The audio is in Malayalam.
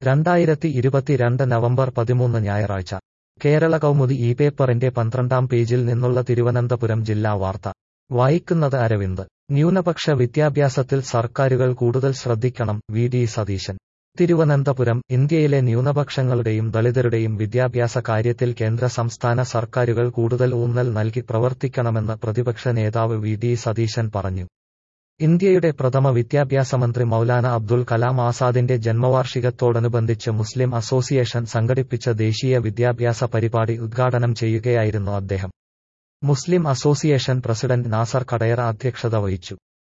രണ്ടായിരത്തി ഇരുപത്തിരണ്ട് നവംബർ പതിമൂന്ന് ഞായറാഴ്ച കേരള കൗമുദി ഈ പേപ്പറിന്റെ പന്ത്രണ്ടാം പേജിൽ നിന്നുള്ള തിരുവനന്തപുരം ജില്ലാ വാർത്ത വായിക്കുന്നത് അരവിന്ദ് ന്യൂനപക്ഷ വിദ്യാഭ്യാസത്തിൽ സർക്കാരുകൾ കൂടുതൽ ശ്രദ്ധിക്കണം വി ഡി സതീശൻ തിരുവനന്തപുരം ഇന്ത്യയിലെ ന്യൂനപക്ഷങ്ങളുടെയും ദളിതരുടെയും വിദ്യാഭ്യാസ കാര്യത്തിൽ കേന്ദ്ര സംസ്ഥാന സർക്കാരുകൾ കൂടുതൽ ഊന്നൽ നൽകി പ്രവർത്തിക്കണമെന്ന് പ്രതിപക്ഷ നേതാവ് വി ഡി സതീശൻ പറഞ്ഞു ഇന്ത്യയുടെ പ്രഥമ വിദ്യാഭ്യാസ മന്ത്രി മൗലാന അബ്ദുൽ കലാം ആസാദിന്റെ ജന്മവാർഷികത്തോടനുബന്ധിച്ച് മുസ്ലിം അസോസിയേഷൻ സംഘടിപ്പിച്ച ദേശീയ വിദ്യാഭ്യാസ പരിപാടി ഉദ്ഘാടനം ചെയ്യുകയായിരുന്നു അദ്ദേഹം Muslim association president Nasar Kadayara അധ്യക്ഷത വഹിച്ചു